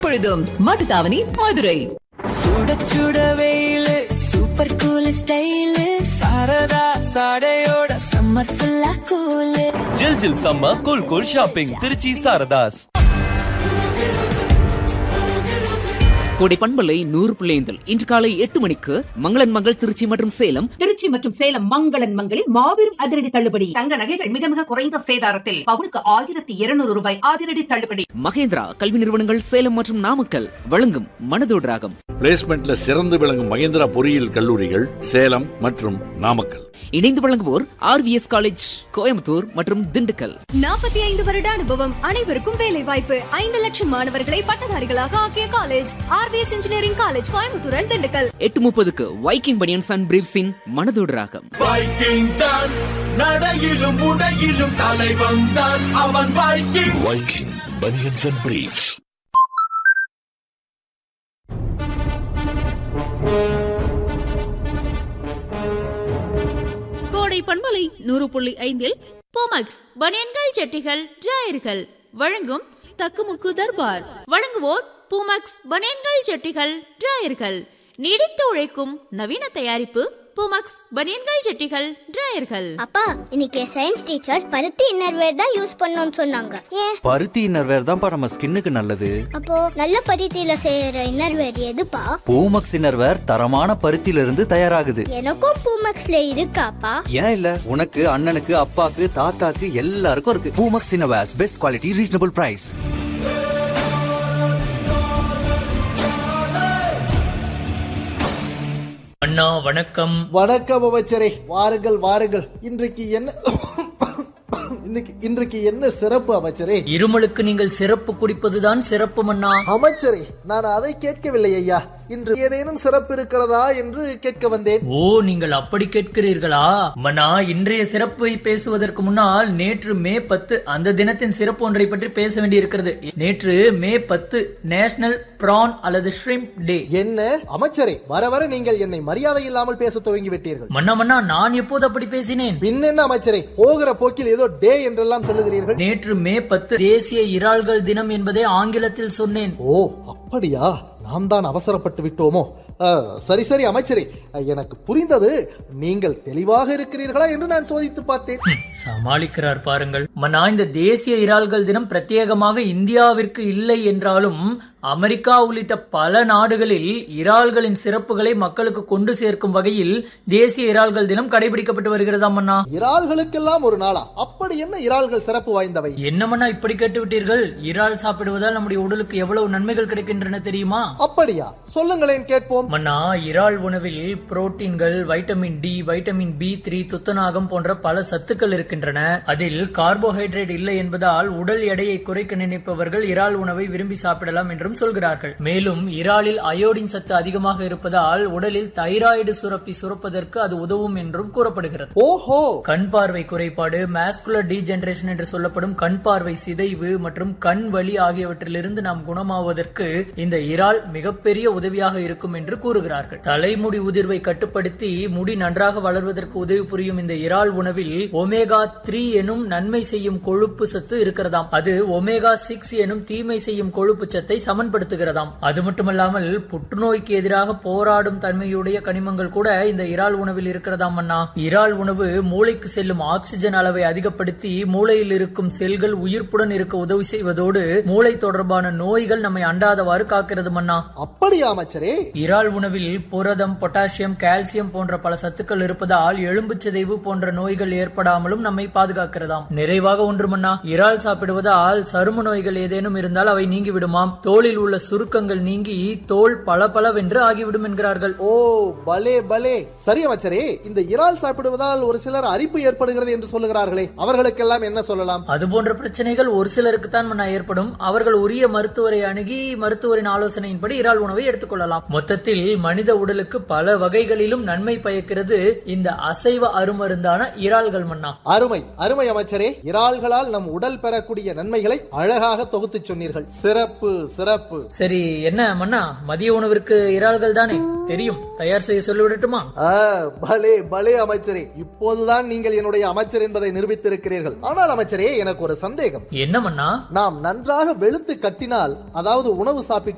பொழுதும் மாட்டுத்தாவணி மதுரை சுட சுட வெயிலு சூப்பர் கூல் ஸ்டைலு சாரதா சாடையோட சம்மர் ஃபுல்லா கூலு ஜில் ஜில் சம்ம cool cool shopping Trichy Saradhas கோடை பண்பலை நூறு பிள்ளைந்தல் இன்று காலை எட்டு மணிக்கு மங்களன் மங்கள் திருச்சி மற்றும் சேலம் திருச்சி மற்றும் சேலம் மங்களன் மங்களில் மாபெரும் அதிரடி தள்ளுபடி தங்க நகைகள் மிக மிக குறைந்த சேதாரத்தில் பவுனுக்கு ஆயிரத்தி இருநூறு ரூபாய் அதிரடி தள்ளுபடி மகேந்திரா கல்வி நிறுவனங்கள் சேலம் மற்றும் நாமக்கல் வழங்கும் மனதோடு ராகம் பிளேஸ்மெண்ட்ல சிறந்து விளங்கும் மகேந்திரா பொறியியல் கல்லூரிகள் சேலம் மற்றும் நாமக்கல் இணைந்து வழங்குவோர் ஆர்விஎஸ் காலேஜ் கோயம்புத்தூர் மற்றும் திண்டுக்கல் நாற்பத்தி ஐந்து வருட அனுபவம் அனைவருக்கும் வேலை வாய்ப்பு ஐந்து லட்சம் மாணவர்களை பட்டதாரிகளாக ஆக்கிய college RVS engineering college Coimbatore and Dindigul எட்டு முப்பதுக்கு வைக்கிங் பனியன்ஸ் அண்ட் பிரீவ்ஸின் மனதோடு ராகம் வைக்கிங் தான் நடையிலும் உடையிலும் தலைவன் தான் அவன் Viking Viking banians and briefs கோடை பண்பலை நூறு புள்ளி ஐந்தில் போமக்ஸ் பனியன்கள் ஜட்டிகள் டிராயர்கள் வழங்கும் தக்குமுக்கு தர்பார் வழங்குவோர் பூமக்ஸ் பனியன்கள் ஜட்டிகள் டிராயர்கள் நீடித்து உழைக்கும் நவீன தயாரிப்பு பூமக்ஸ் பனியன்கள் ஜட்டிகள் டிராயர்கள் அப்பா இன்னைக்கு சயின்ஸ் டீச்சர் பருத்தி இன்னர்வேர் தான் யூஸ் பண்ணணும்னு சொன்னாங்க ஏன் பருத்தி இன்னர்வேர் தான்ப்பா நம்ம ஸ்கின்னுக்கு நல்லது அப்போ நல்ல பருத்தியில செய்யற இன்னர்வேர் எதுப்பா பூமக்ஸ் இன்னர்வேர் தரமான பருத்தியில இருந்து தயாராகுது எனக்கும் பூமக்ஸ்ல இருக்காப்பா ஏன் இல்ல உனக்கு அண்ணனுக்கு அப்பாக்கு தாத்தாக்கு எல்லாருக்கும் இருக்கு Poomex innerwears best quality reasonable price அண்ணா வணக்கம் வணக்கம் அமைச்சரே வாருங்கள் வாருங்கள் இன்றைக்கு என்ன இன்னைக்கு இன்றைக்கு என்ன சிறப்பு அமைச்சரே இருமலுக்கு நீங்கள் சிறப்பு குடிப்பதுதான் சிறப்பு மன்னா அமைச்சரே நான் அதை கேட்கவில்லை ஐயா இன்று ஏதேனும் சிறப்பு இருக்கிறதா என்று கேட்க வந்தேன் ஓ நீங்கள் அப்படி கேட்கிறீர்களா மன்னா இன்றைய சிறப்பை பேசுவதற்கு முன்னால் நேற்று மே பத்து அந்த தினத்தின் சிறப்பு ஒன்றை பற்றி பேச வேண்டியிருக்கிறது நேற்று மே பத்து நேஷனல் பிரான் அல்லது ஷ்ரிம்ப் டே என்ன அமைச்சரே வர வர நீங்கள் என்னை மரியாதை இல்லாமல் பேச துவங்கி விட்டீர்கள் மன்னா மன்னா நான் எப்போது அப்படி பேசினேன் பின் என்ன அமைச்சரே போகிற போக்கில் ஏதோ டே என்றெல்லாம் சொல்லுகிறீர்கள் நேற்று மே பத்து தேசிய இறால்கள் தினம் என்பதை ஆங்கிலத்தில் சொன்னேன் ஓ அப்படியா நாம் தான் அவசரப்பட்டு விட்டோமோ அஹ், சரி சரி அமைச்சரே அஹ், எனக்கு புரிந்தது நீங்கள் தெளிவாக இருக்கிறீர்களா என்று நான் சோதித்து பார்த்தேன் சமாளிக்கிறார் பாருங்கள் மன்னா இந்த தேசிய இறால்கள் தினம் பிரத்யேகமாக இந்தியாவிற்கு இல்லை என்றாலும் அமெரிக்கா உள்ளிட்ட பல நாடுகளில் இறால்களின் சிறப்புகளை மக்களுக்கு கொண்டு சேர்க்கும் வகையில் தேசிய இறால்கள் தினம் கடைபிடிக்கப்பட்டு வருகிறதாம் அண்ணா இறால்களுக்கெல்லாம் ஒரு நாளா அப்படி என்ன இறால்கள் சிறப்பு வாய்ந்தவை என்னமண்ணா இப்படி கேட்டு விட்டீர்கள் இறால் சாப்பிடுவதால் நம்முடைய உடலுக்கு எவ்வளவு நன்மைகள் கிடைக்கின்றன தெரியுமா அப்படியா சொல்லுங்களேன் கேட்போம் மன்னா இறால் உணவில் proteins vitamin D vitamin B three துத்தநாகம் போன்ற பல சத்துக்கள் இருக்கின்றன அதில் கார்போஹைட்ரேட் இல்லை என்பதால் உடல் எடையை குறைக்க நினைப்பவர்கள் இறால் உணவை விரும்பி சாப்பிடலாம் என்றும் சொல்கிறார்கள் மேலும் இறாலில் அயோடின் சத்து அதிகமாக இருப்பதால் உடலில் தைராய்டு சுரப்பி சுரப்பதற்கு அது உதவும் என்றும் கூறப்படுகிறது ஓஹோ கண் பார்வை குறைபாடு மாஸ்குலர் டீஜெனரேஷன் என்று சொல்லப்படும் கண் பார்வை சிதைவு மற்றும் கண் வலி ஆகியவற்றிலிருந்து நாம் குணமாவதற்கு இந்த இறால் மிகப்பெரிய உதவியாக இருக்கும் என்று கூறுகிறார்கள் தலைமுடி உதிர்வை கட்டுப்படுத்தி முடி நன்றாக வளர்வதற்கு உதவி புரியும் இந்த இறால் உணவில் ஒமேகா த்ரீ எனும் நன்மை செய்யும் கொழுப்பு சத்து இருக்கிறதாம் அது ஒமேகா சிக்ஸ் எனும் தீமை செய்யும் கொழுப்பு சத்தை சமன்படுத்துகிறதாம் அது மட்டுமல்லாமல் புற்றுநோய்க்கு எதிராக போராடும் தன்மையுடைய கனிமங்கள் கூட இந்த இறால் உணவில் இருக்கிறதாம் அண்ணா இறால் உணவு மூளைக்கு செல்லும் ஆக்சிஜன் அளவை அதிகப்படுத்தி மூளையில் இருக்கும் செல்கள் உயிர்ப்புடன் இருக்க உதவி செய்வதோடு மூளை தொடர்பான நோய்கள் நம்மை அண்டாதவாறு காக்கிறது மன்னா அப்படியா அமைச்சரே இறால் உணவில் புரதம் பொட்டாசியம் கால்சியம் போன்ற பல சத்துக்கள் இருப்பதால் எலும்பு சிதைவு போன்ற நோய்கள் ஏற்படாமலும் நம்மை பாதுகாக்கிறதாம் நிறைவாக ஒன்று மன்னா இறால் சாப்பிடுவதால் சரும நோய்கள் ஏதேனும் இருந்தால் அவை நீங்கி விடுமாம் தோலில் உள்ள சுருக்கங்கள் நீங்கி தோல் பளபளவென்று ஆகிவிடும் என்கிறார்கள் ஓ பலே பலே சரி அமைச்சரே இந்த இறால் சாப்பிடுவதால் ஒரு சிலர் அரிப்பு ஏற்படுகிறது என்று சொல்லுகிறார்களே அவர்களுக்கெல்லாம் என்ன சொல்லலாம் அது போன்ற பிரச்சனைகள் ஒரு சிலருக்கு தான் மன்னா ஏற்படும் அவர்கள் உரிய மருத்துவரை அணுகி மருத்துவரின் ஆலோசனையின்படி இறால் உணவை எடுத்துக்கொள்ளலாம் மொத்தத்தில் மனித உடலுக்கு பல வகைகளிலும் நன்மை பயக்கிறது இந்த அசைவ அருமருந்தான இறால்கள் மன்னா அருமை அருமை அமைச்சரே இறால்களால் நம் உடல் பெறக்கூடிய நன்மைகளை அழகாக தொகுத்து சொன்னீர்கள் சிறப்பு சிறப்பு சரி என்ன மன்னா மதிய உணவிற்கு இறால்கள் தானே தெரியும் தயார் செய்ய சொல்லிவிடட்டுமா ஆ, பலே பலே அமைச்சரே இப்போதுதான் நீங்கள் என்னுடைய அமைச்சர் என்பதை நிரூபித்திருக்கிறீர்கள் ஆனால் அமைச்சரே எனக்கு ஒரு சந்தேகம் என்ன மன்னா நாம் நன்றாக வெளுத்து கட்டினால் அதாவது உணவு சாப்பிட்டு